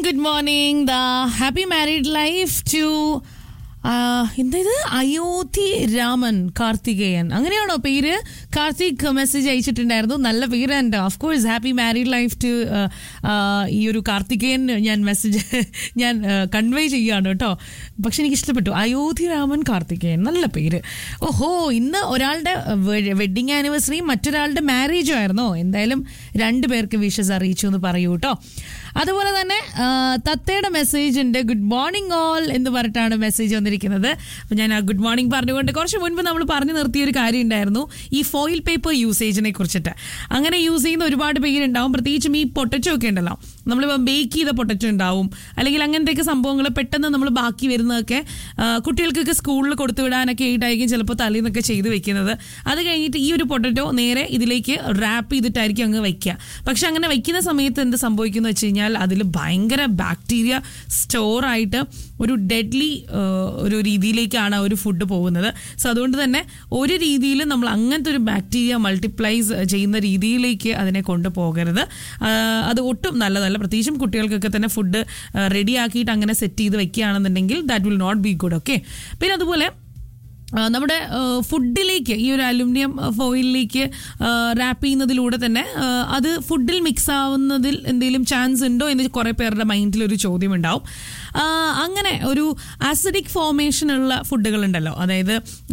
good morning the happy married life to എന്താ ഇത് അയോധ്യ രാമൻ കാർത്തികേയൻ അങ്ങനെയാണോ പേര് കാർത്തിക് മെസ്സേജ് അയച്ചിട്ടുണ്ടായിരുന്നു നല്ല പേര് എൻ്റെ of course happy married life to ഈ ഒരു കാർത്തികേയൻ ഞാൻ മെസ്സേജ് ഞാൻ കൺവേ ചെയ്യുകയാണ് കേട്ടോ പക്ഷെ എനിക്ക് ഇഷ്ടപ്പെട്ടു അയോധ്യ രാമൻ കാർത്തികേയൻ നല്ല പേര് ഓഹോ ഇന്ന് ഒരാളുടെ വെഡിങ് ആനിവേഴ്സറി മറ്റൊരാളുടെ മാരേജും ആയിരുന്നോ എന്തായാലും രണ്ടു പേർക്ക് വിഷസ് അറിയിച്ചു എന്ന് പറയൂ കേട്ടോ അതുപോലെ തന്നെ ആ, തത്തയുടെ മെസ്സേജ് ഉണ്ട് ഗുഡ് മോർണിംഗ് ഓൾ എന്ന് പറഞ്ഞിട്ടാണ് മെസ്സേജ് വന്നിരിക്കുന്നത് അപ്പം ഞാൻ ആ ഗുഡ് മോർണിംഗ് പറഞ്ഞുകൊണ്ട് കുറച്ച് മുൻപ് നമ്മൾ പറഞ്ഞു നിർത്തിയ ഒരു കാര്യം ഉണ്ടായിരുന്നു ഈ ഫോയിൽ പേപ്പർ യൂസേജിനെ കുറിച്ചിട്ട് അങ്ങനെ യൂസ് ചെയ്യുന്ന ഒരുപാട് പേരുണ്ടാവും പ്രത്യേകിച്ചും ഈ പൊട്ടറ്റോ ഒക്കെ ഉണ്ടല്ലോ നമ്മളിപ്പോൾ ബേക്ക് ചെയ്ത പൊട്ടറ്റോ ഉണ്ടാവും അല്ലെങ്കിൽ അങ്ങനത്തെയൊക്കെ സംഭവങ്ങൾ പെട്ടെന്ന് നമ്മൾ ബാക്കി വരുന്നതൊക്കെ ആ, കുട്ടികൾക്കൊക്കെ സ്കൂളിൽ കൊടുത്തു വിടാനൊക്കെ ആയിട്ടായിരിക്കും ചിലപ്പോൾ തലേന്നൊക്കെ ചെയ്ത് വെക്കുന്നത് അത് കഴിഞ്ഞിട്ട് ഈ ഒരു പൊട്ടറ്റോ നേരെ ഇതിലേക്ക് റാപ്പ് ചെയ്തിട്ടായിരിക്കും അങ്ങ് വയ്ക്കുക പക്ഷെ അങ്ങനെ വയ്ക്കുന്ന സമയത്ത് എന്ത് സംഭവിക്കുന്നു വെച്ച് കഴിഞ്ഞാൽ അതിൽ ഭയങ്കര ബാക്ടീരിയ സ്റ്റോർ ആയിട്ട് ഒരു ഡെഡ്ലി ഒരു രീതിയിലേക്കാണ് ആ ഒരു ഫുഡ് പോകുന്നത് സോ അതുകൊണ്ട് തന്നെ ഒരു രീതിയിൽ നമ്മൾ അങ്ങനത്തെ ഒരു ബാക്ടീരിയ മൾട്ടിപ്ലൈസ് ചെയ്യുന്ന രീതിയിലേക്ക് അതിനെ കൊണ്ടുപോകരുത് ആ, അത് ഒട്ടും നല്ലതല്ല പ്രത്യേകിച്ചും കുട്ടികൾക്കൊക്കെ തന്നെ ഫുഡ് റെഡി ആക്കിയിട്ട് അങ്ങനെ സെറ്റ് ചെയ്ത് വെക്കുകയാണെന്നുണ്ടെങ്കിൽ that will not be good okay പിന്നെ അതുപോലെ ആ, നമ്മുടെ ആ, ഫുഡിലേക്ക് ഈ ഒരു അലുമിനിയം ഫോയിലിലേക്ക് റാപ്പ് ചെയ്യുന്നതിലൂടെ തന്നെ ആ, അത് ഫുഡിൽ മിക്സ് ആവുന്നതിൽ എന്തെങ്കിലും ചാൻസ് ഉണ്ടോ എന്ന് കുറേ പേരുടെ മൈൻഡിൽ ഒരു ചോദ്യം ഉണ്ടാവും ആ, അങ്ങനെ ഒരു ആസിഡിക് ഫോർമേഷൻ ഉള്ള ഫുഡുകൾ ഉണ്ടല്ലോ അതായത്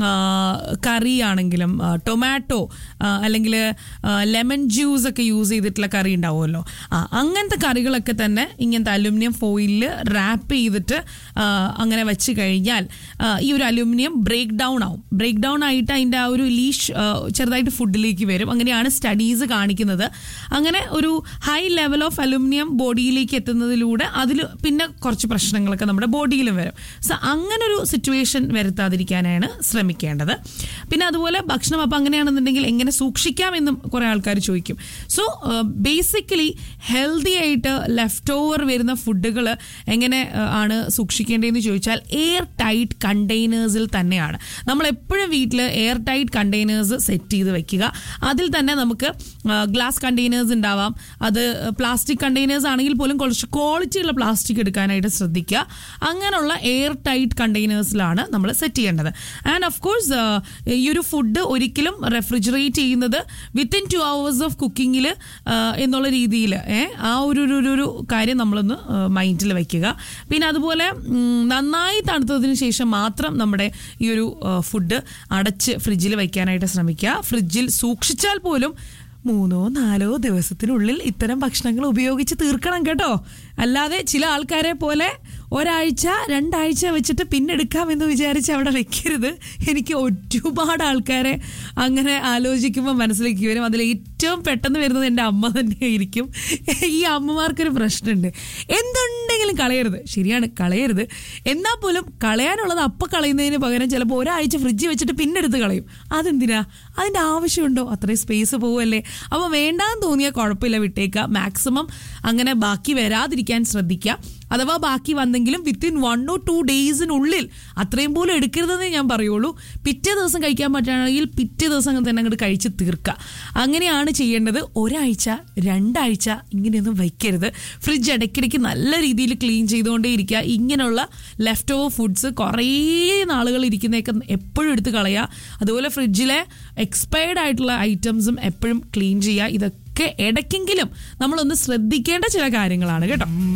കറി ആണെങ്കിലും ടൊമാറ്റോ അല്ലെങ്കിൽ ലെമൺ ജ്യൂസ് ഒക്കെ യൂസ് ചെയ്തിട്ടുള്ള കറി ഉണ്ടാവുമല്ലോ ആ അങ്ങനത്തെ കറികളൊക്കെ തന്നെ ഇങ്ങനത്തെ അലുമിനിയം ഫോയിലിൽ റാപ്പ് ചെയ്തിട്ട് ആ, അങ്ങനെ വെച്ച് കഴിഞ്ഞാൽ ആ, ഈ ഒരു അലുമിനിയം ബ്രേക്ക് ഡൗൺ ആവും ബ്രേക്ക് ഡൗൺ ആയിട്ട് അതിൻ്റെ ആ ഒരു ലീഷ് ആ, ചെറുതായിട്ട് ഫുഡിലേക്ക് വരും അങ്ങനെയാണ് സ്റ്റഡീസ് കാണിക്കുന്നത് അങ്ങനെ ഒരു ഹൈ ലെവൽ ഓഫ് അലുമിനിയം ബോഡിയിലേക്ക് എത്തുന്നതിലൂടെ അതിൽ പിന്നെ കുറച്ച് പ്രശ്നങ്ങളൊക്കെ നമ്മുടെ ബോഡിയിലും വരും സോ അങ്ങനെ ഒരു സിറ്റുവേഷൻ വരുത്താതിരിക്കാനാണ് ശ്രമിക്കേണ്ടത് പിന്നെ അതുപോലെ ഭക്ഷണം അപ്പം അങ്ങനെയാണെന്നുണ്ടെങ്കിൽ എങ്ങനെ സൂക്ഷിക്കാം എന്നും കുറേ ആൾക്കാർ ചോദിക്കും സോ ബേസിക്കലി ഹെൽത്തി ആയിട്ട് ലെഫ്റ്റ് ഓവർ വരുന്ന ഫുഡുകൾ എങ്ങനെ ആ, ആണ് സൂക്ഷിക്കേണ്ടതെന്ന് ചോദിച്ചാൽ എയർ ടൈറ്റ് കണ്ടെയ്നേഴ്സിൽ തന്നെയാണ് നമ്മൾ എപ്പോഴും വീട്ടിൽ എയർ ടൈറ്റ് കണ്ടെയ്നേഴ്സ് സെറ്റ് ചെയ്ത് വെക്കുക അതിൽ തന്നെ നമുക്ക് ഗ്ലാസ് കണ്ടെയ്നേഴ്സ് ഉണ്ടാവാം അത് പ്ലാസ്റ്റിക് കണ്ടെയ്നേഴ്സ് ആണെങ്കിൽ പോലും കുറച്ച് ക്വാളിറ്റി ഉള്ള പ്ലാസ്റ്റിക് എടുക്കാനായിട്ട് ശ്രദ്ധിക്കുക അങ്ങനെയുള്ള എയർ ടൈറ്റ് കണ്ടെയ്നേഴ്സിലാണ് നമ്മൾ സെറ്റ് ചെയ്യേണ്ടത് ആൻഡ് ഓഫ് കോഴ്സ് ഈ ഒരു ഫുഡ് ഒരിക്കലും റെഫ്രിജറേറ്റ് ചെയ്യുന്നത് വിത്തിൻ ടു അവേഴ്സ് ഓഫ് കുക്കിങ്ങിൽ എന്നുള്ള രീതിയിൽ ആ ഒരു ഒരു- ഒരു ഒരു കാര്യം നമ്മളൊന്ന് മൈൻഡിൽ വയ്ക്കുക പിന്നെ അതുപോലെ ഉം, നന്നായി തണുത്തതിന് ശേഷം മാത്രം നമ്മുടെ ഈ ഒരു ഫുഡ് അടച്ച് ഫ്രിഡ്ജിൽ വയ്ക്കാനായിട്ട് ശ്രമിക്കുക ഫ്രിഡ്ജിൽ സൂക്ഷിച്ചാൽ പോലും മൂന്നോ നാലോ ദിവസത്തിനുള്ളിൽ ഇത്തരം ഭക്ഷണങ്ങൾ ഉപയോഗിച്ച് തീർക്കണം കേട്ടോ അല്ലാതെ ചില ആൾക്കാരെ പോലെ ഒരാഴ്ച രണ്ടാഴ്ച വെച്ചിട്ട് പിന്നെ എടുക്കാമെന്ന് വിചാരിച്ച് അവിടെ വെക്കരുത് എനിക്ക് ഒരുപാട് ആൾക്കാരെ അങ്ങനെ ആലോചിക്കുമ്പോൾ മനസ്സിലേക്ക് വരും അതിൽ ഏറ്റവും പെട്ടെന്ന് വരുന്നത് എൻ്റെ അമ്മ തന്നെയായിരിക്കും ഈ അമ്മമാർക്കൊരു പ്രശ്നമുണ്ട് എന്തുണ്ടെങ്കിലും കളയരുത് ശരിയാണ് കളയരുത് എന്നാൽ പോലും കളയാനുള്ളത് അപ്പം കളയുന്നതിന് പകരം ചിലപ്പോൾ ഒരാഴ്ച ഫ്രിഡ്ജിൽ വെച്ചിട്ട് പിന്നെ എടുത്ത് കളയും അതെന്തിനാ അതിൻ്റെ ആവശ്യമുണ്ടോ അത്രയും സ്പേസ് പോവല്ലേ അപ്പോൾ വേണ്ടാന്ന് തോന്നിയാൽ കുഴപ്പമില്ല വിട്ടേക്കുക മാക്സിമം അങ്ങനെ ബാക്കി വരാതിരിക്കാൻ ശ്രദ്ധിക്കുക അഥവാ ബാക്കി വന്നെങ്കിലും വിത്തിൻ വൺ ഓർ ടു ഡേയ്സിനുള്ളിൽ അത്രയും പോലും എടുക്കരുതെന്നേ ഞാൻ പറയുള്ളൂ പിറ്റേ ദിവസം കഴിക്കാൻ പറ്റുകയാണെങ്കിൽ പിറ്റേ ദിവസം തന്നെ അങ്ങോട്ട് കഴിച്ച് തീർക്കുക അങ്ങനെയാണ് ചെയ്യേണ്ടത് ഒരാഴ്ച രണ്ടാഴ്ച ഇങ്ങനെയൊന്നും വയ്ക്കരുത് ഫ്രിഡ്ജ് ഇടയ്ക്കിടയ്ക്ക് നല്ല രീതിയിൽ ക്ലീൻ ചെയ്തുകൊണ്ടേ ഇരിക്കുക ഇങ്ങനെയുള്ള ലെഫ്റ്റ് ഓവർ ഫുഡ്സ് കുറേ നാളുകൾ ഇരിക്കുന്നതൊക്കെ എപ്പോഴും എടുത്ത് കളയുക അതുപോലെ ഫ്രിഡ്ജിലെ എക്സ്പയർഡ് ആയിട്ടുള്ള ഐറ്റംസും എപ്പോഴും ക്ലീൻ ചെയ്യുക ഇതൊക്കെ ഇടയ്ക്കെങ്കിലും നമ്മളൊന്ന് ശ്രദ്ധിക്കേണ്ട ചില കാര്യങ്ങളാണ് കേട്ടോ